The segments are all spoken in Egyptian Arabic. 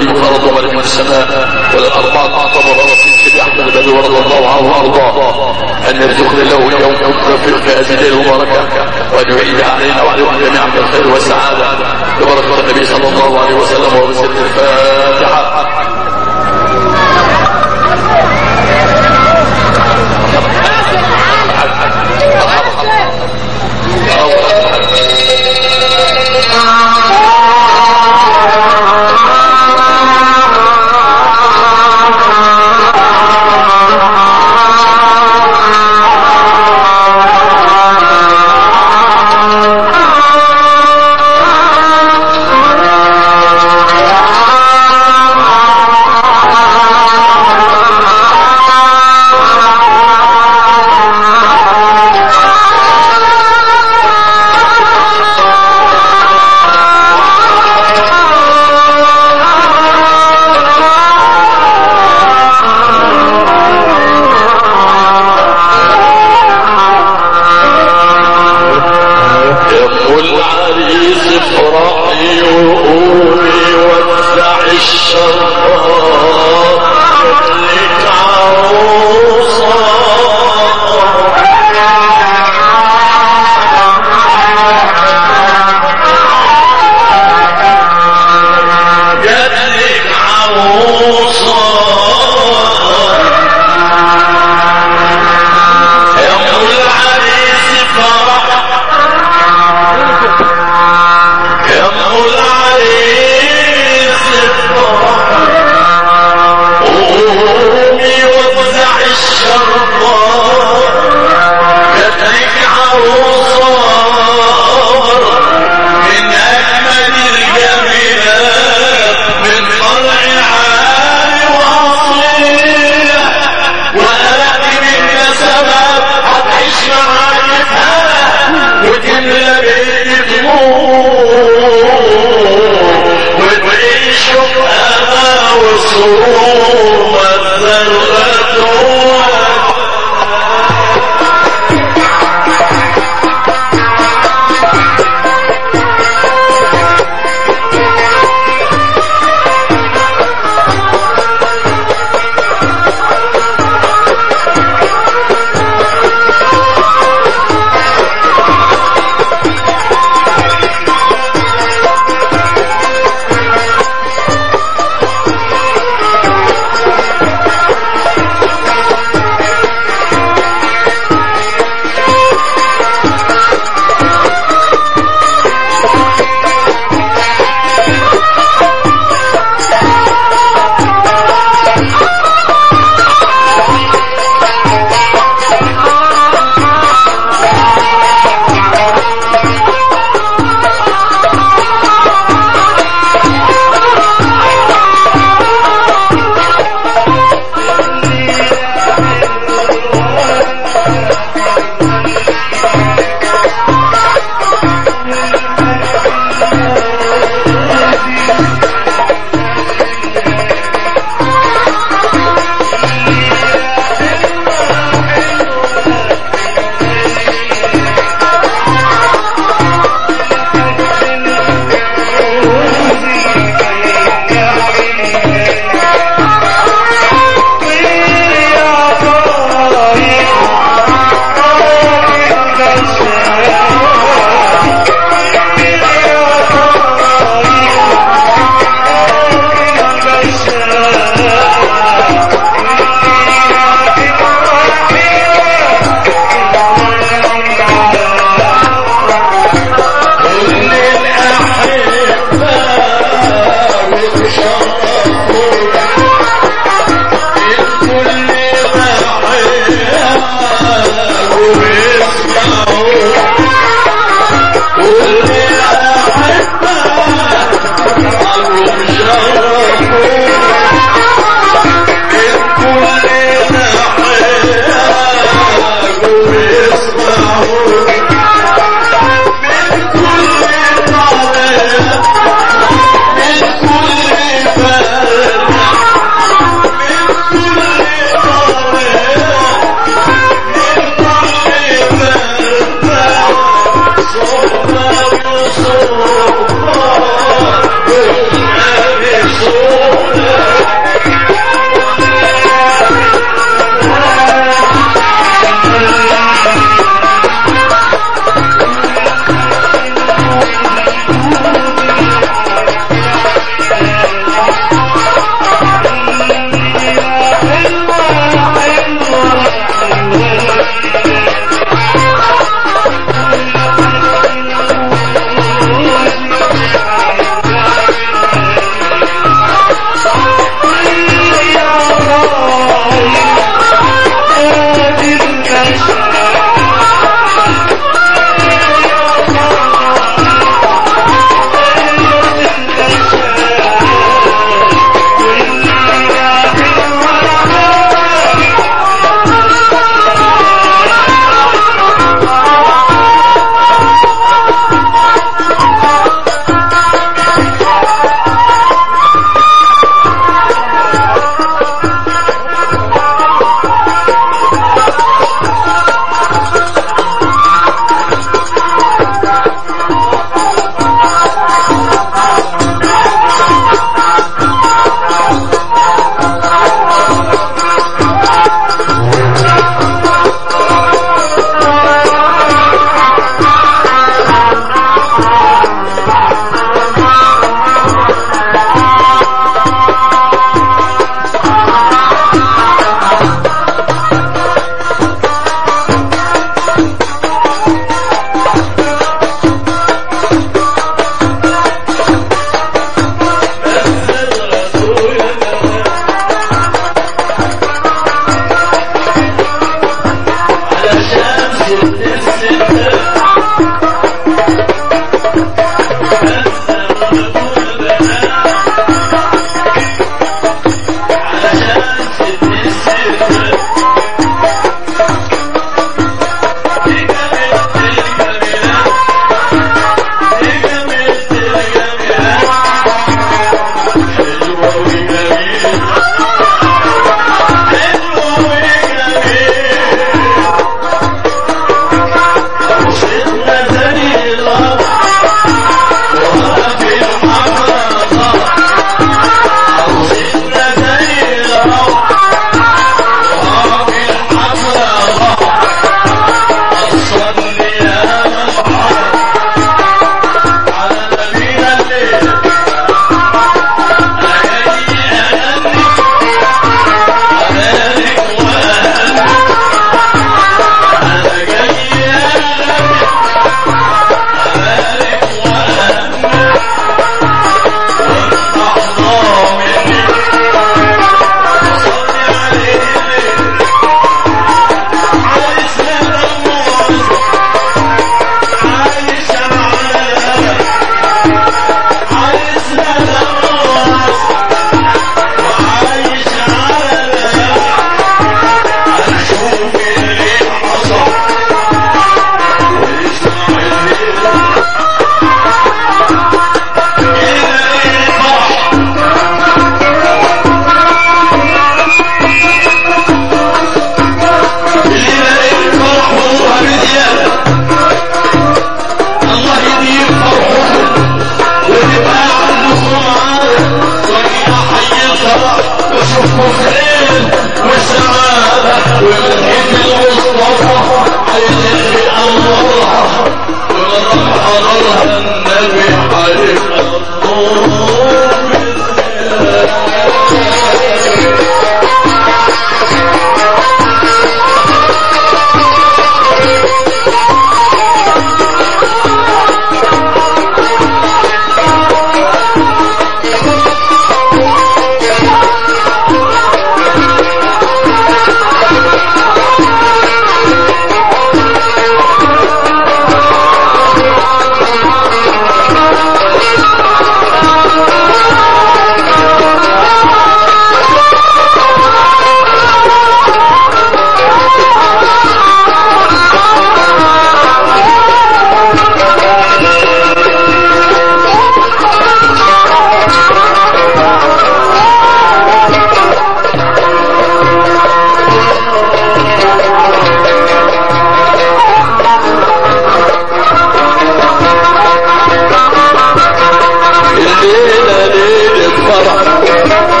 ولي فرض من السماء والأربعة أعتبر رسول سيدي أحمد بن ورد الله عنه وأرضاه أن يرزقنا له اليوم في هذه الليلة المباركة وأن يعيد علينا وعليكم جميعا بالخير والسعادة ببركة النبي صلى الله عليه وسلم وبسر الفاتحة يم العريس افرحي وقومي وسع الشراب لك عروسة جاتلك عروسة يم العريس فرح يا العريس قومي وابزع الشرطة جاتلك عروسة من أجمل الجميلات من طلع عالي وأصيل وقالت من نسبات هتعيش معايا وتملى بيت وتعيشوا بأمان وسرور والذرة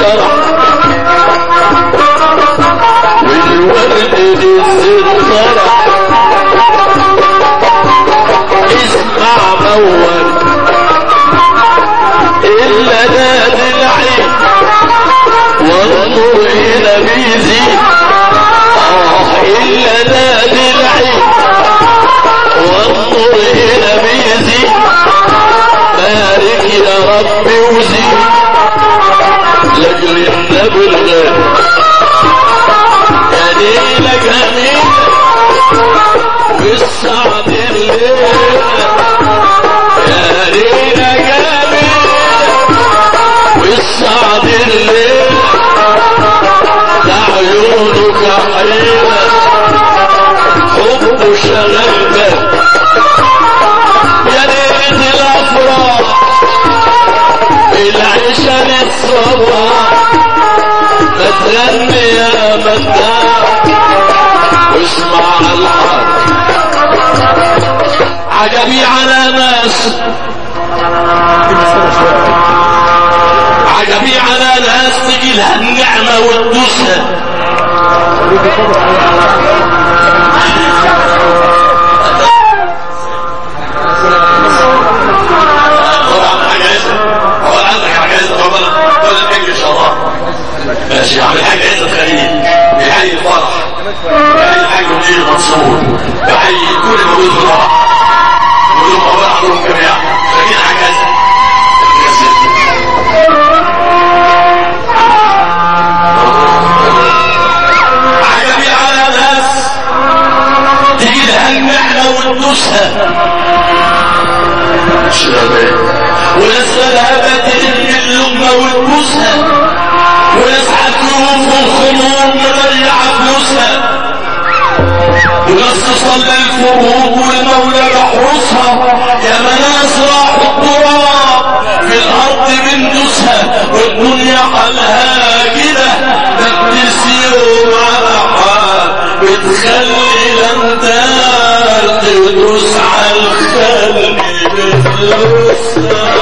انشرح والورد للزين فرح اسمع مول إلا نادي العين وانظر إلى بيزي آه إلا نادي العين وانظر إلى بيزي بارك يا ربي وزيد لأجل النبي الغالي يا ليلة جميلة والسعد الليلة يا ليلة جميلة والسعد الليلة ده عيونك حيلة حب شغلك يا ليلة الأفراح العيشة للصباح ما تغني يا مداح واسمع الحرب عجبي على ناس عجبي على ناس تجي لها النعمة وتدوسها طبعا حاجة هو عندك حاجة طبعا ولا الحاج ان شاء الله ماشي عم الحاج عز الخليل بيحيي الفرح بيحيي الحاج مدير منصور بيحيي كل موجود في الفرح موجود موجود عندهم جميعا شايفين حاجة عز عجبي على ناس تجي لها المحنة وتدوسها وناس غلابة تلم اللقمة وتبوسها وناس هتروح الخمور مضيعة فلوسها وناس تصلي الفروض والمولى يحرسها يا ناس راحوا التراب في الارض بندوسها والدنيا حالها كده بتسير معها بتخلي الامثال تدوس على الخلق بفلوسها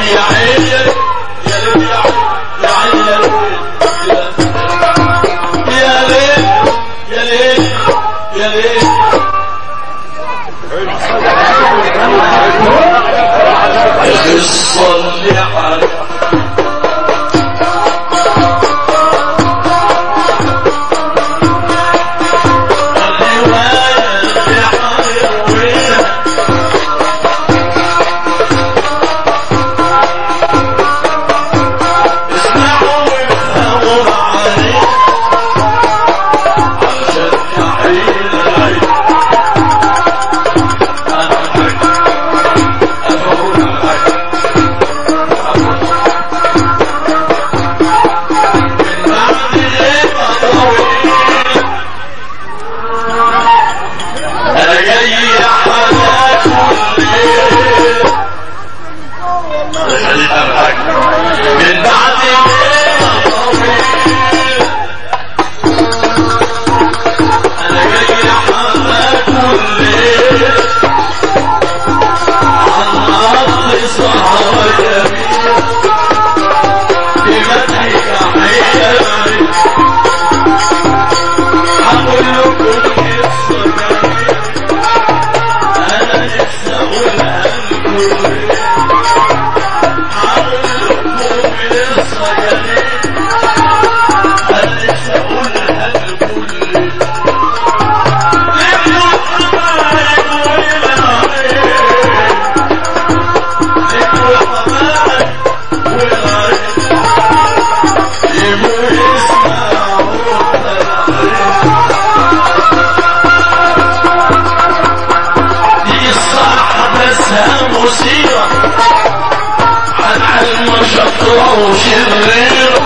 يا عين يا ليل يا عين يا ليل يا ليل يا ليل القصة اللي حرق الرواية اللي حرق اسمعوا وافهموا معاني عشان يحيي العين انا الحق افهموا الحق من بعد ليلة طويلة انا جاي حالات الليل خليك الحق من بعد ليلة طويلة أنا جاي حماك الليل عن أرض صحراء جميل بمدحك حيامي هقول لكم قصة جميلة أنا نفسي أقولها لكم هقول لكم قصة جميلة أنا نفسي أقولها لكم مثيرة عن علم شطرة وشريرة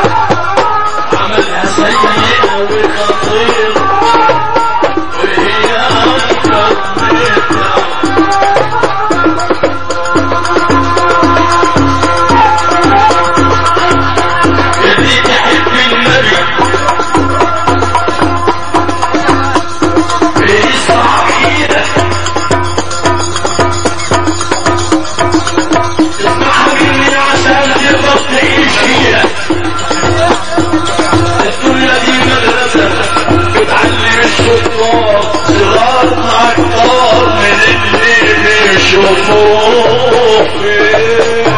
عملها سيئة وخطيرة وهي أكبر منها اللي تحب النبي بيسمع ايدك اسمع مني عشان تقدر تعيش فيها الدنيا دي مدرسة بتعلم الشطار صغارنا أكتر من اللي بيشوفوه فيه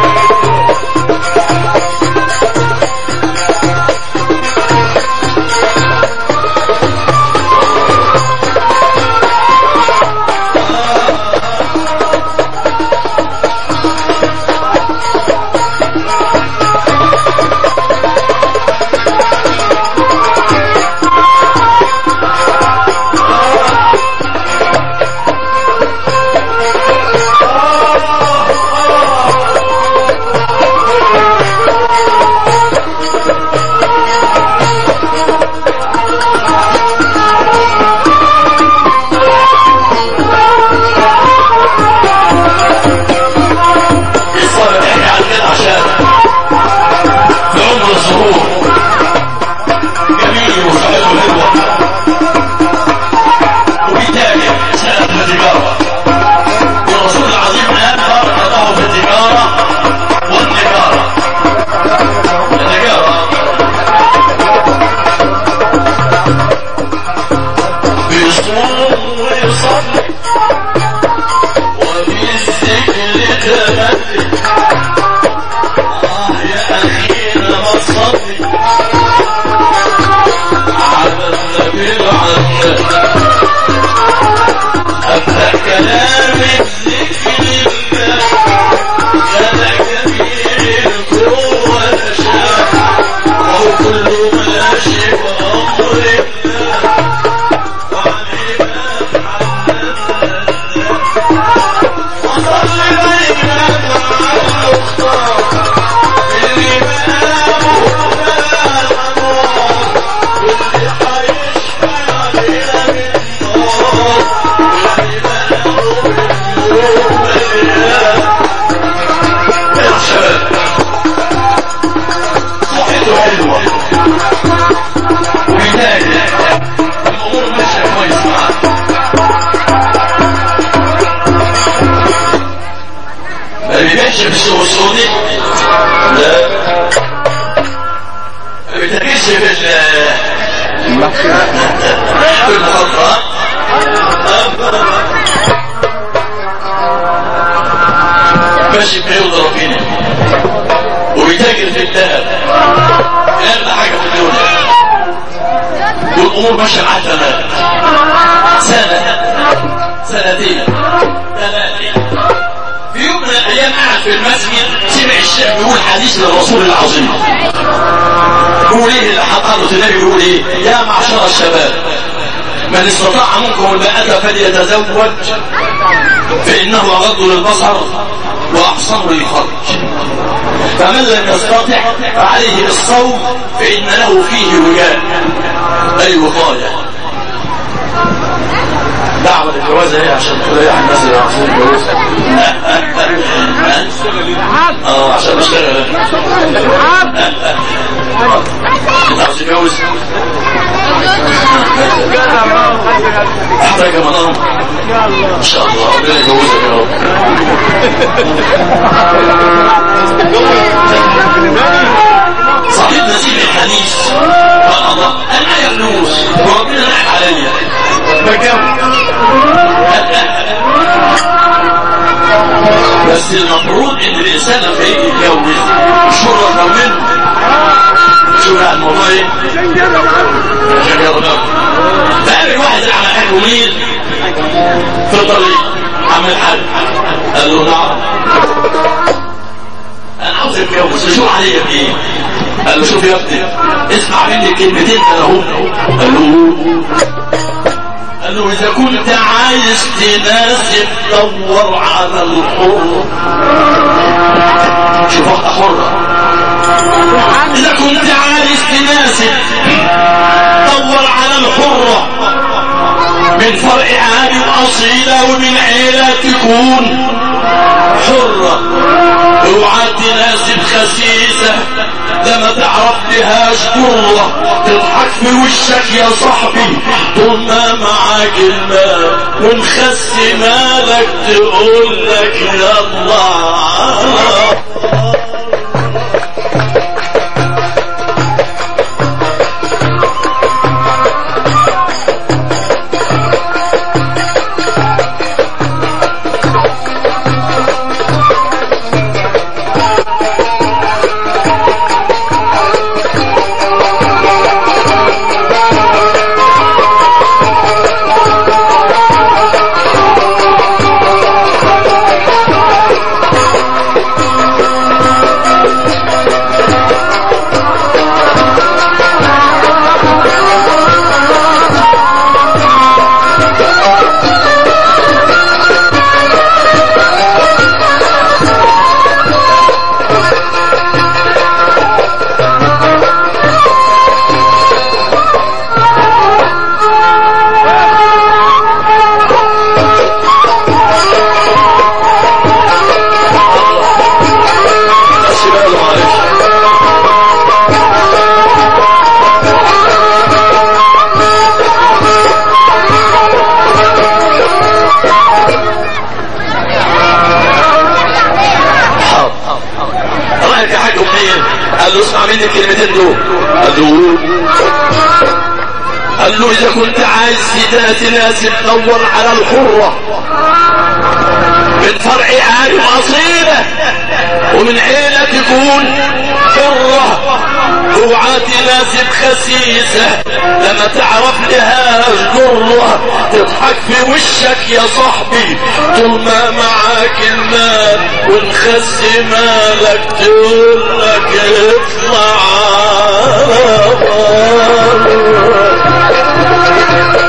في في المخدرات ماشي بيضرب هنا وبيتاجر في الذهب اغلى حاجه في الدنيا والامور ماشيه معاه تمام سنه سنتين ثلاثه في يوم من الايام قاعد في المسجد سمع الشيخ بيقول حديث للرسول العظيم بيقول ايه اللي حضرته النبي بيقول ايه يا معشر الشباب من استطاع منكم الباءة فليتزوج فإنه أغض للبصر وأحصن للخرج فمن لم يستطع فعليه بالصوم فإن له فيه وجاء أي وقاية دعوة الجواز ايه عشان تريح الناس اللي عاوزين الجواز اه عشان اشتغل عاوز يتجوز احتاج منام ان شاء الله ربنا يجوزك يا رب صاحب نسيب الحديث قال الله انا معايا فلوس وربنا نعم عليا بس المفروض ان الانسان لما يجي يتجوز شرطه منه شو بقى الموضوع ايه؟ عشان يرضى فقابل واحد على حلو مين في الطريق عمل حل قال له نعم انا عاوز اتجوز شو عليا بايه؟ قال له شوف يا ابني اسمع مني كلمتين انا هم قال له قال له إذا كنت عايز تناسب دور على الحر شوف واحدة حرة إذا كنت عايز تناسب دور على الحرة من فرع عالي وأصيلة ومن عيلة تكون حرة اوعى تناسب خسيسة ده ما تعرف لهاش جرة تضحك في وشك يا صاحبي طول ما معاك المال ونخس مالك تقول لك يلا بس بقى له معلش حاضر رايك يا حاج منين قال له اسمع مني الكلمتين دول قال له قال له اذا كنت عايز تناسب دور على الحره من فرع عالي وأصيلة ومن عيلة تكون حرة اوعى تناسب خسيسة لما تعرف لها جرة تضحك في وشك يا صاحبي طول ما معاك المال ونخس مالك تقول لك اطلع على بره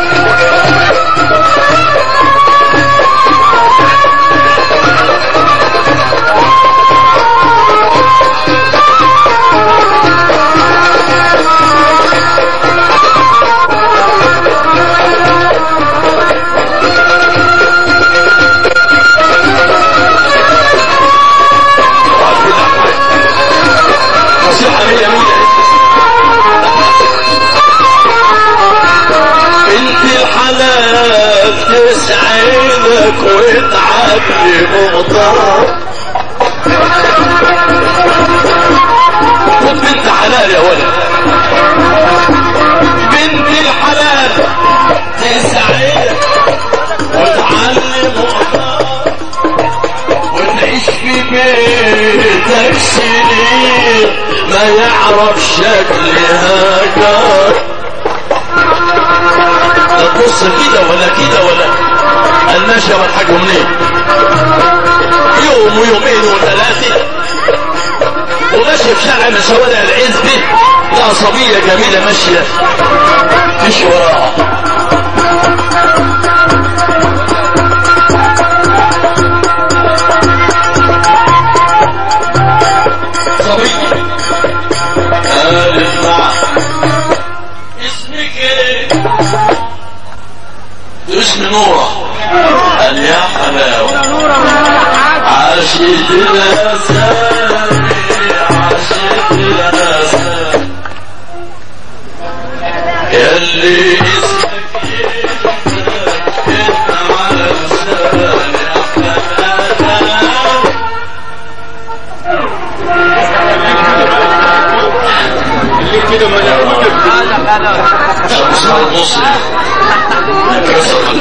نصيحة مية مية انت الحلال تسعدك وتعب لمقدار خد بنت حلال يا ولد ما يعرف شكلها كان لا تبص كده ولا كده ولا الماشية والحاجة منين يوم ويومين وثلاثة وماشي في شارع من شوارع العز دي لا صبية جميلة ماشية مش وراها صبية قالت نعم اسمك ايه اسمي نورة قال يا حلاوة عاشت الأسامي عاشت الأسامي يلي اسمك انت على لساني أحلى اللي كده ما شمس المصري كسر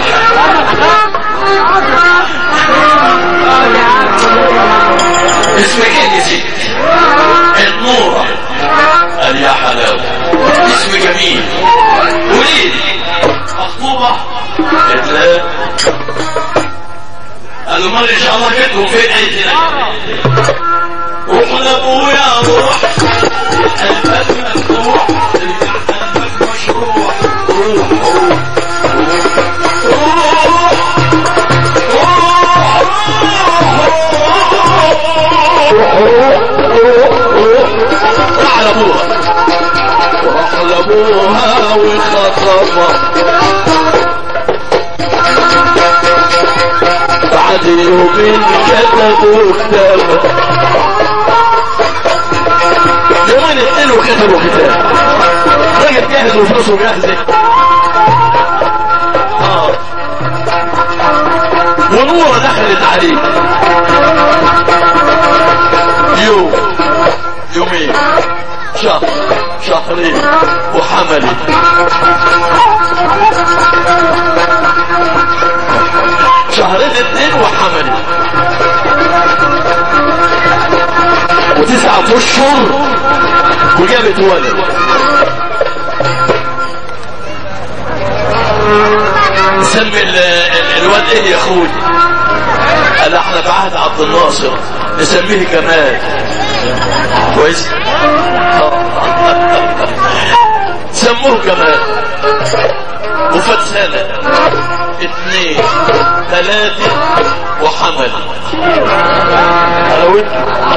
اسمك ايه يا ست النورة قال يا حلاوة اسم جميل قولي لي مخطوبة قالت لا قال له مال ان شاء الله جدهم فين قالت لي روح لابويا روح الباب مفتوح الباب مشروع روح راح لابوها راح لابوها وخطبها بعد يومين كتبوا كتابه يومين اتنين وكتبوا كتاب راجل جاهز وفلوسه جاهزه اه ونورة دخلت عليه يوم يومين شهر شهرين وحملت شهرين اتنين وحملت وتسعة اشهر وجابت ولد سمي ال- ال- الواد ايه يا اخوي قال احنا في عهد عبد الناصر نسميه كمال كويس سموه كمال وفات سنة اثنين ثلاثة وحمل انا وانت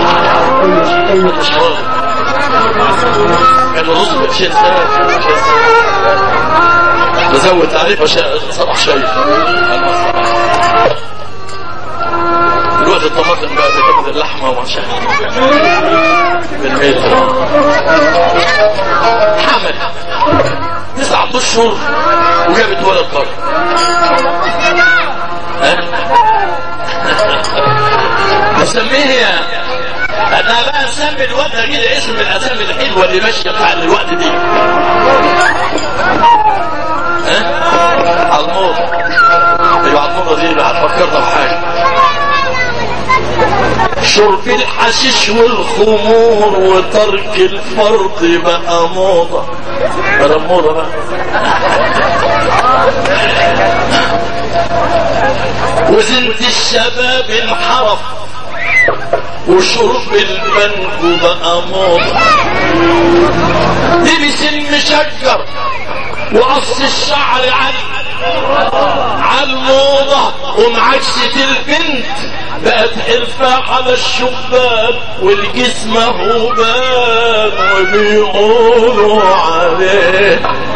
كان رزق شيء ثاني بزود تعريف عشان صباح شيء دلوقتي الطماطم بقى بتاخد اللحمه وما شاء بالمتر حمل تسعة اشهر وجابت ولد برضه ها؟ نسميه يا انا بقى نسمي الواد ده كده اسم من الاسامي الحلوه اللي ماشيه بتاع الوقت دي ها علموط ايوه علموطه دي اللي هتفكرنا بحاجه شرب الحشيش والخمور وترك الفرض بقى موضة بقى موضة بقى وزنت الشباب انحرف وشرب المنجو بقى موضة لبس المشجر وقص الشعر عن على الموضة ومعكسة البنت بقت حرفة على الشباب والجسم هو باب وبيقولوا عليه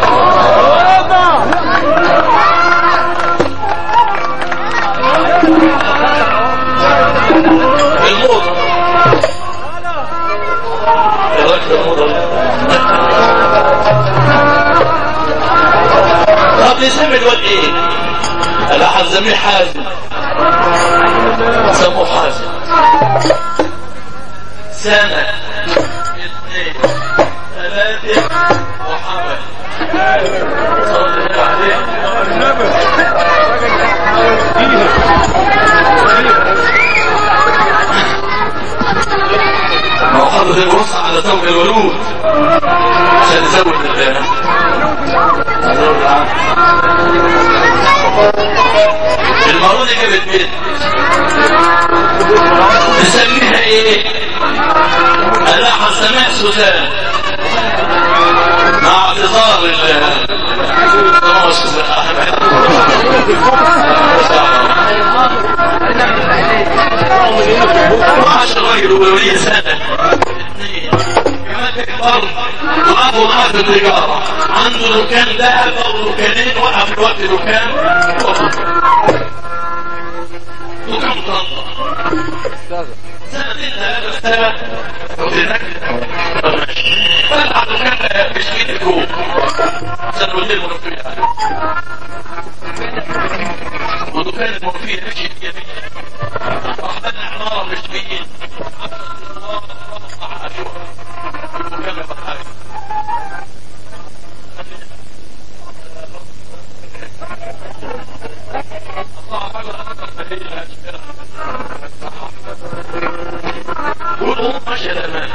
الموضة ايه رايك في الموضة دي؟ طب نسمي الواد ايه؟ انا هنسميه حازم سموه حازم سنة اثنين ثلاثة وحمل صلي عليه ما هو حضر الوصى على زوج الولود عشان نزود ال المرة دي جابت بنت نسميها ايه؟ قال سماء سوزان مع اعتذار ال وعاش الراجل ولولي سنة وابو معاه في التجارة عنده دكان ذهب او دكانين وقف في وقت دكان دكان طنطا سنتين ثلاثة سنة وهناك فلع دكان بشكيت الكوب سنة المنوفية ودكان المنوفية مشيت يمين راح بنى عمارة بشكيت والأمور ماشية الأمان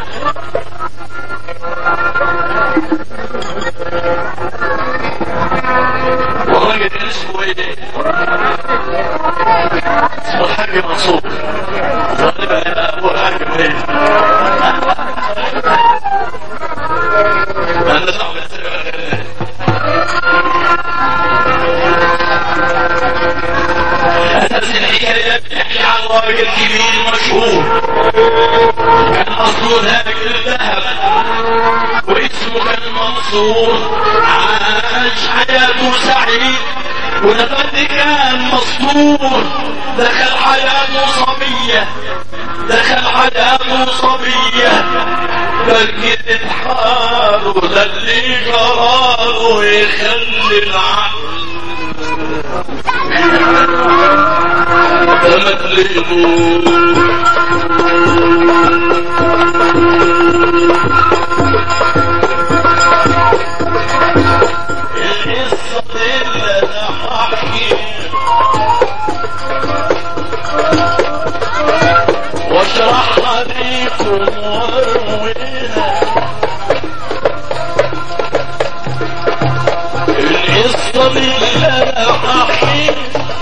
والراجل اسمه ايه؟ اسمه الحاج منصور غالبا ابو الحاج ايه؟ انا صعب اساس الحكايه بتحكي عن راجل كبير مشهور كان اصله ذاك الذهب واسمه كان منصور عاش حياته سعيد ولقد كان مسطور دخل حياته صبية دخل حياته صبية بكت حاله ده اللي قراره يخلي العقل القصة اللي انا هحكيها واشرحها ليكم وارويها القصة اللي انا هحكيها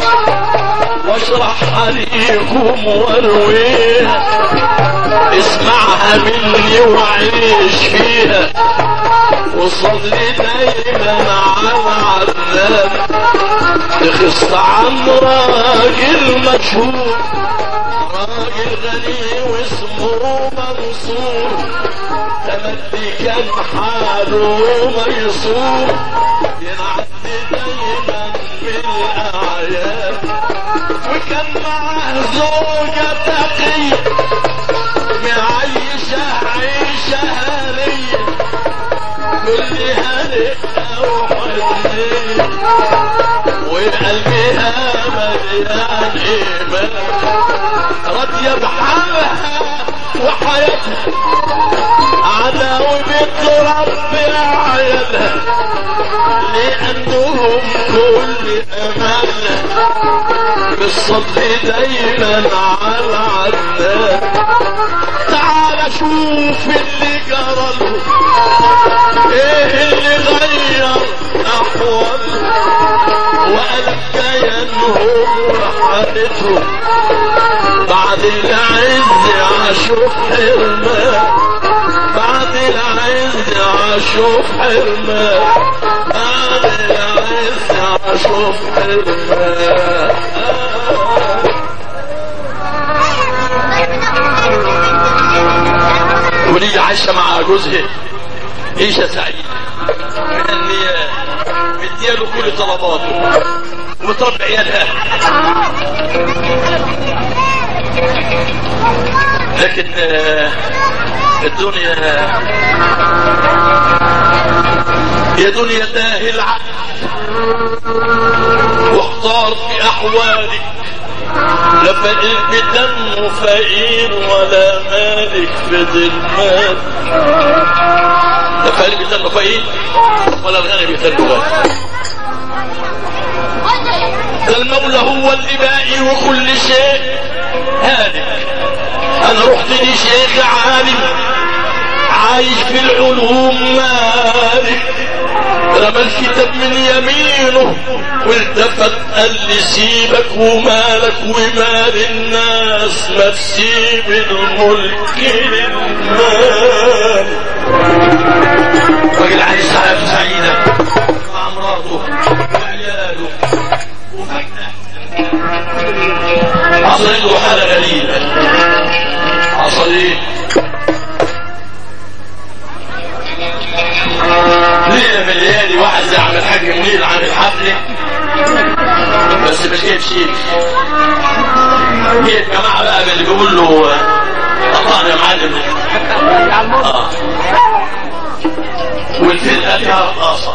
واشرحها ليكم وارويها اسمعها مني وعيش فيها وصلي دايما على عذاب تخص عن راجل مشهور راجل غني واسمه منصور تملي كان حاله ميسور ينعدي دايما بالاعياد وكان معاه زوجة تقية معيشة عيشة هنية كل هنئة وحنية وقلبها مليان إيمان راضية بحالها وحياتها عداوي بتربي عيالها لأنهم كل أمانة بالصبر دايما على عدنان تعال شوف اللي جرى ايه اللي غير احواله وقال ينهم حالته بعد العز عاشوا حرمان بعد العز عاشوا حرمان بعد العز عاشوا حرمان وليد عايشة مع جوزها عيشة سعيدة مهنية مدياله كل طلباته ومتربي عيالها لكن آه، الدنيا يا دنيا تاه العقل واختار في احوالك لا فقير بدم فقير ولا مالك في المال لا فقير بدم فقير ولا الغني بيتم غني ده المولى هو اللي باقي وكل شيء هالك انا رحت لشيخ عالم عايش في العلوم مالك رمى الكتاب من يمينه والتفت قال لي سيبك ومالك ومال الناس ما تسيب الملك للمال راجل عايش حياته سعيدة مع مراته وعياله وفجأة حصلت له حالة غريبة حصل ايه؟ ليلة من الليالي واحد زي عم الحاج منير عامل حفلة بس مش جايب شيء جايب جماعة بقى من اللي بيقول له قطعنا يا معلم اه والفرقة فيها رقاصة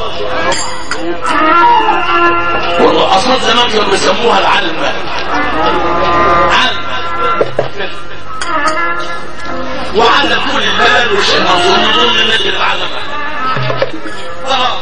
والرقاصات زمان كانوا بيسموها العلمة علمة وعلم كل المال والشيء من ضمن مثل العلمة آه.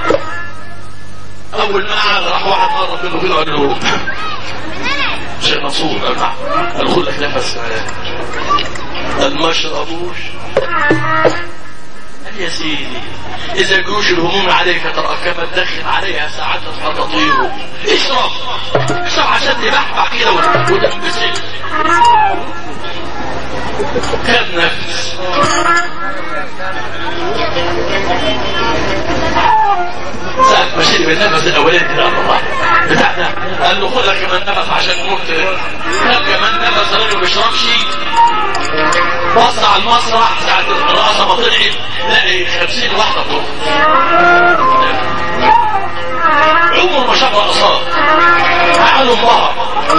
أول ما قعد راح واحد مرة منه كده قال له شيخ منصور قال قال خد لك نفس قال ما اشربوش قال يا سيدي إذا جيوش الهموم عليك تراكمت دخل عليها ساعات فتطير اشرب اشرب عشان تبحبح كده وتنبسط خد نفس ساعة ما شرب النفس الأولاني ده الله بتاع ده قال له خد لك كمان نفس عشان تموت خد كمان نفس الراجل ما بيشربش بص على المسرح ساعة الرقصة ما طلعت لقي 50 واحدة بتقف عمر ما شاف رقصات عملوا انبهر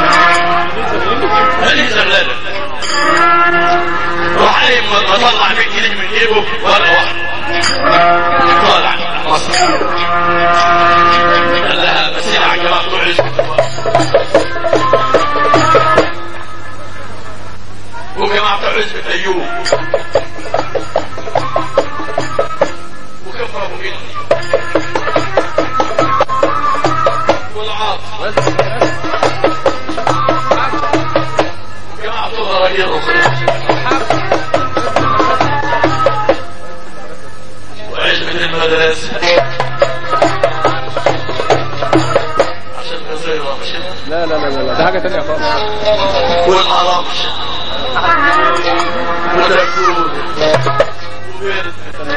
هذه زغلالة راح قايم مطلع 100 جنيه من جيبه ولا واحد طالع مصر قال لها بس على الجماعة بتوع وجماعة بتوع عزبة أيوب وكفر أبو جدي والعاص وجماعة بتوع رجال وعزبة المدرسة عشان غزيرة مش لا لا لا لا ده حاجة تانية خالص والعربش ودكون وبرد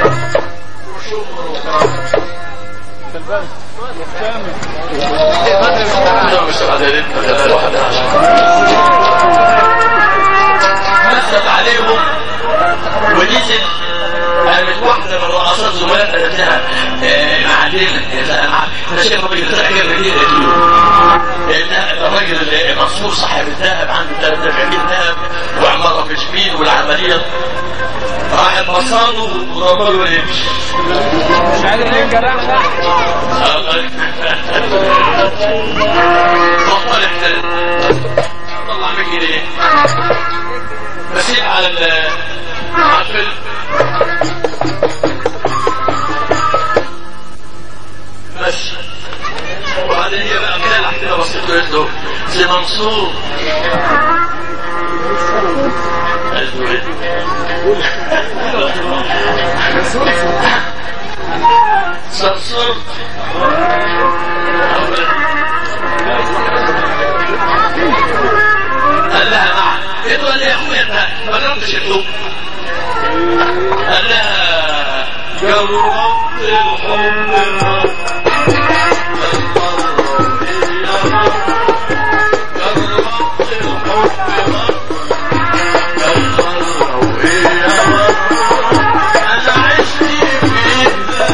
وشمر سلبان كامل لا مش عدالين مثلا واحد عشر نزل عليهم ونزل قامت واحدة من رؤساء زملاء قالت لها آه، معلمة انا شايف الراجل ده حاجة جديدة كده الراجل اللي منصور صاحب الذهب عنده ثلاث دفعين ذهب وعمارة في شبين والعملية راحت مصاده ورمى له يمشي مش عارف ليه جرحنا بطل احتل طلع مني ليه بسيب على ال على الفيلم بس وبعدين هي بقى مدلع كده بسيط قالت له سي منصور قالت له ايه؟ صرصرت قال لها نعم قلت له يا اخويا انت ما جربتش الحب قال لها جربت الحب جربت الحب أنا عشت في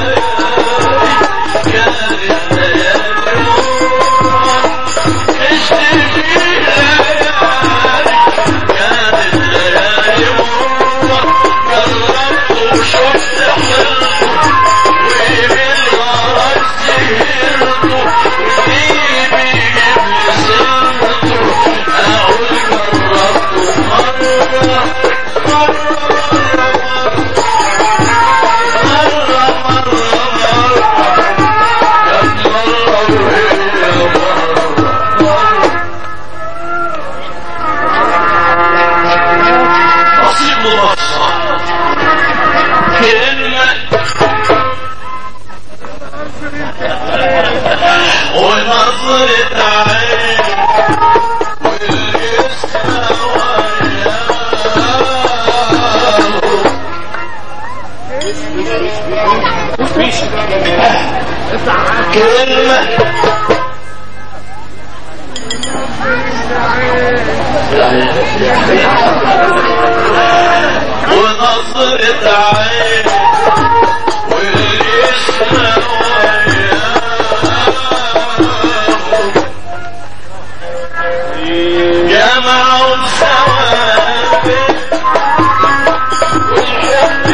كانت ليالي عشت في ليالي كانت ليالي مرة جربت وشفت حلو وبالغرض مفيش كلمة ونظرة عين واللي يسمع وياه جمعوا ثوابت والحب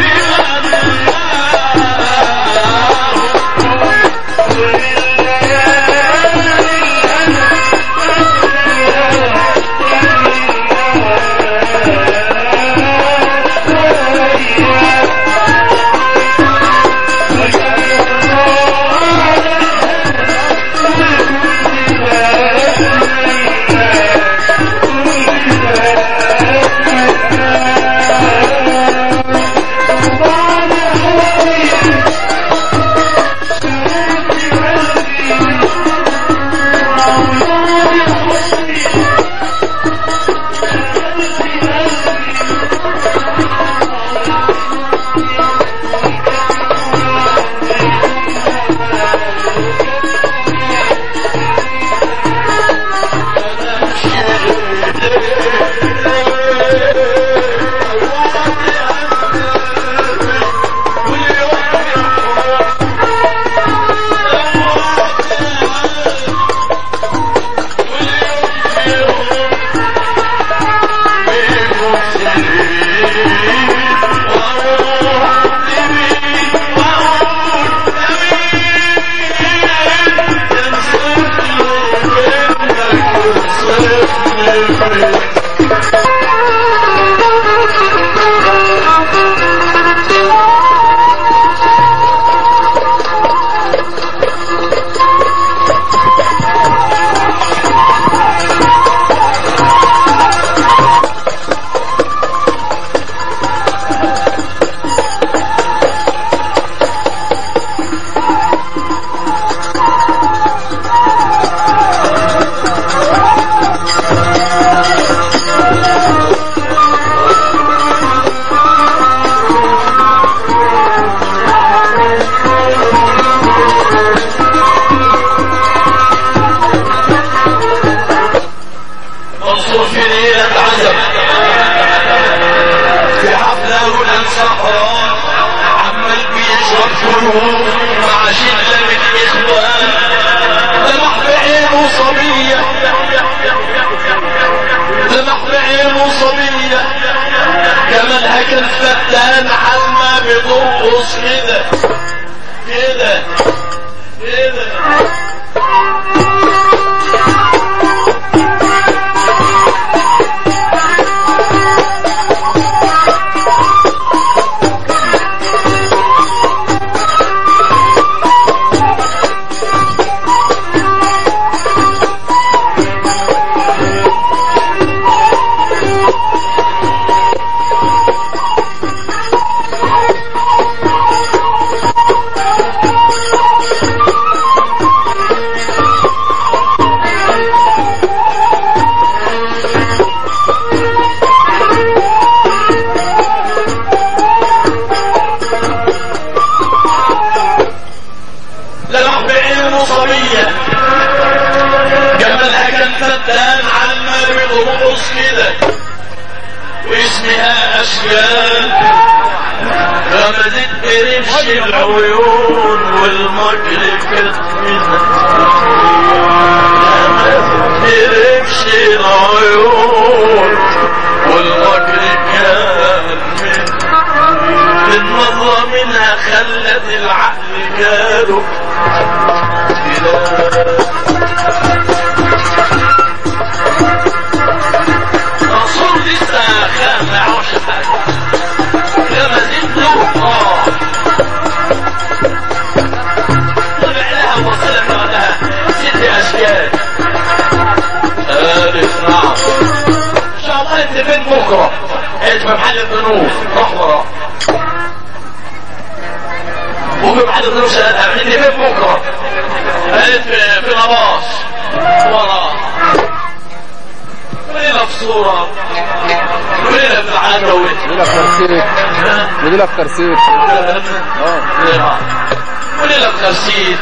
منصور في ليلة عزم في حفلة هنا صحراء عمال بيشرب شروب مع شلة من الإخوان لمح بعينه صبية لمح بعينه صبية كمان كان فتان حلمة بترقص كده كده كده لمح بعينه صبية جمالها كان فتان عمال بترقص كده واسمها أشكال غمزت برمش العيون والمجرب كانت برمش العيون والمجرب كان من النظرة منها خلت العقل جاله إلى منصور لسه خام ما يعرفش حاجة لما زدت له اه طلع لها وصلت بعدها ست أشياء قالت نعم إن شاء الله أنت فين بكرة؟ قالت في محل الذنوب راح وراه وفي محل الذنوب سألها أنت فين بكرة؟ قالت في في نباص وراه ليلة في صورة كلنا امتحان دوت ودي لك ترسيت ودي لك ترسيت اه كلنا بخرسين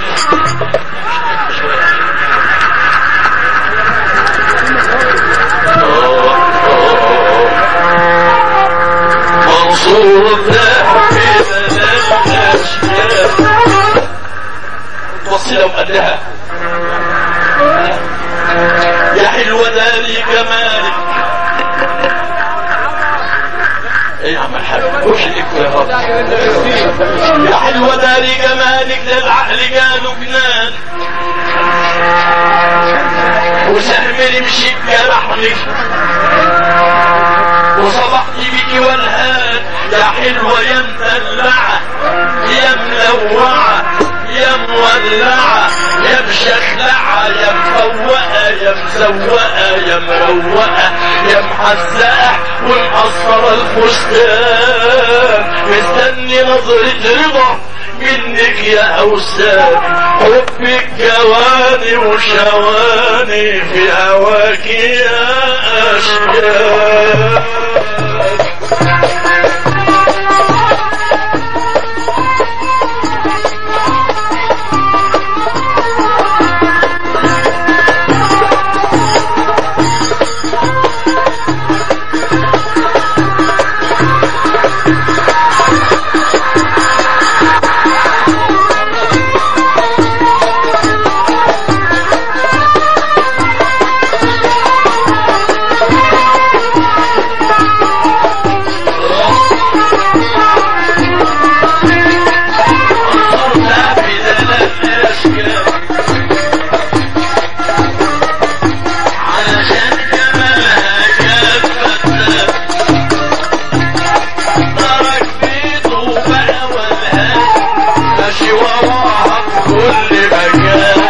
منصور في بلد الاشياء وصلة وقدها يا حلوة داري جمالك ايه يا عم الحاج وش لكم يا رب يا حلوة داري جمالك للعقل قالوا جنان وسهم يمشي بجرحنك وصبحت بيكي والهان يا حلوة يا مدلعة يا ملوعة يا مولعة يا مشخلعة يا مفوقة يا مزوقة يا مروقة يا محزقة ومقصرة الفستان مستني نظرة رضا منك يا أوسان حبك جواني وشواني في هواك يا أشجار علشان جمالها كفتة ترك بيته بقى والهان ماشي وراها في كل مكان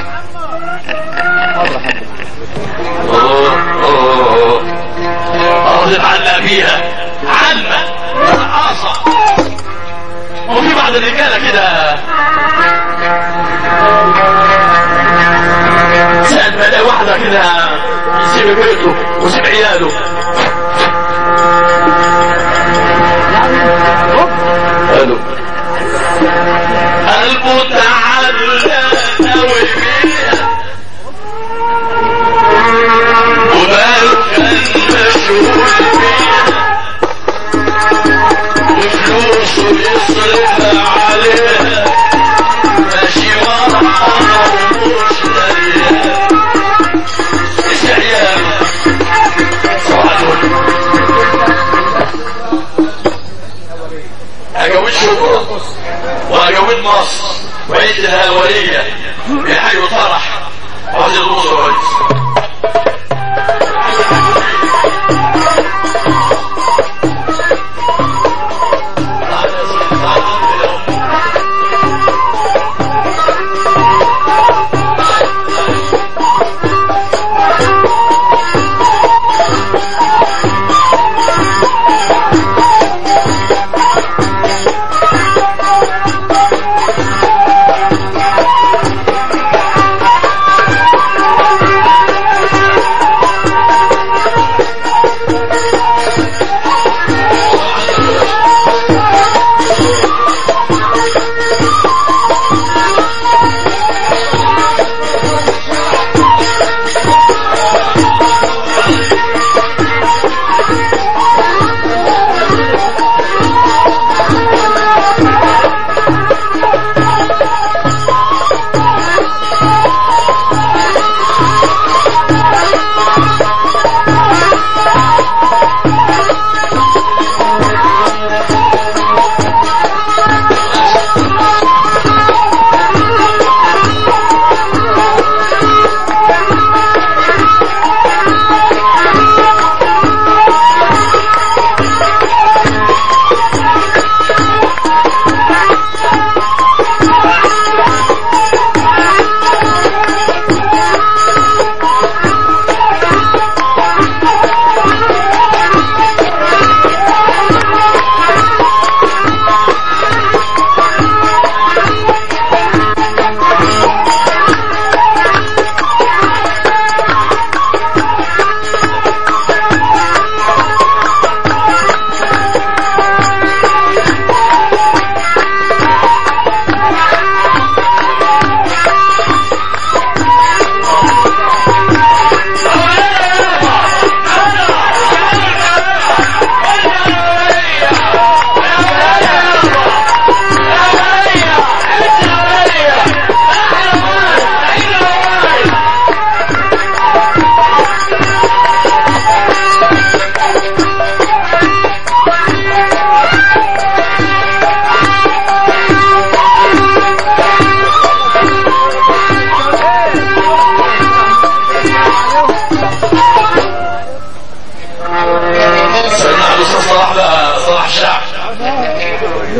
أرض علق بيها علمة رقاصة وفي بعض الرجالة كده سأل ما الاقي واحدة كده يسيب بيته ويسيب عياله قالوا قلبه تعلق قوي بيها وباله كان مشغول بيها وفلوسه يصرفها عليها ماشي وراها ومش لاقيها ايش عياله صباح الفل اجاوب شبرا واجاوب مصر وعيد الهاولية بحي طرح وعزيز مصر رئيس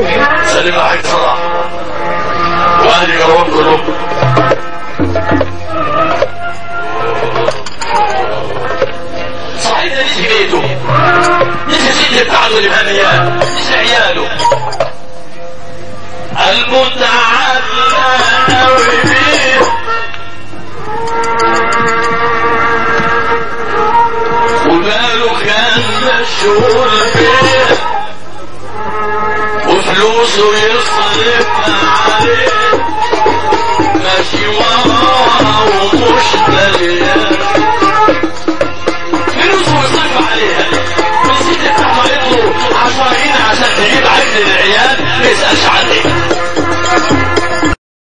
سلم عليك صلاح واهلي قربان كلهم صحيح ليش بيته ليش سيدي بتاعته الهنيان ليش عياله المتعلى قوي بيه وماله كان مشغول بيه وفلوسه يصرف عليه ماشي وراه ومش مليان فلوسه يصرف عليها والست بتاعته يطلب عشرين عشان تجيب عين العيال ما يسألش عنه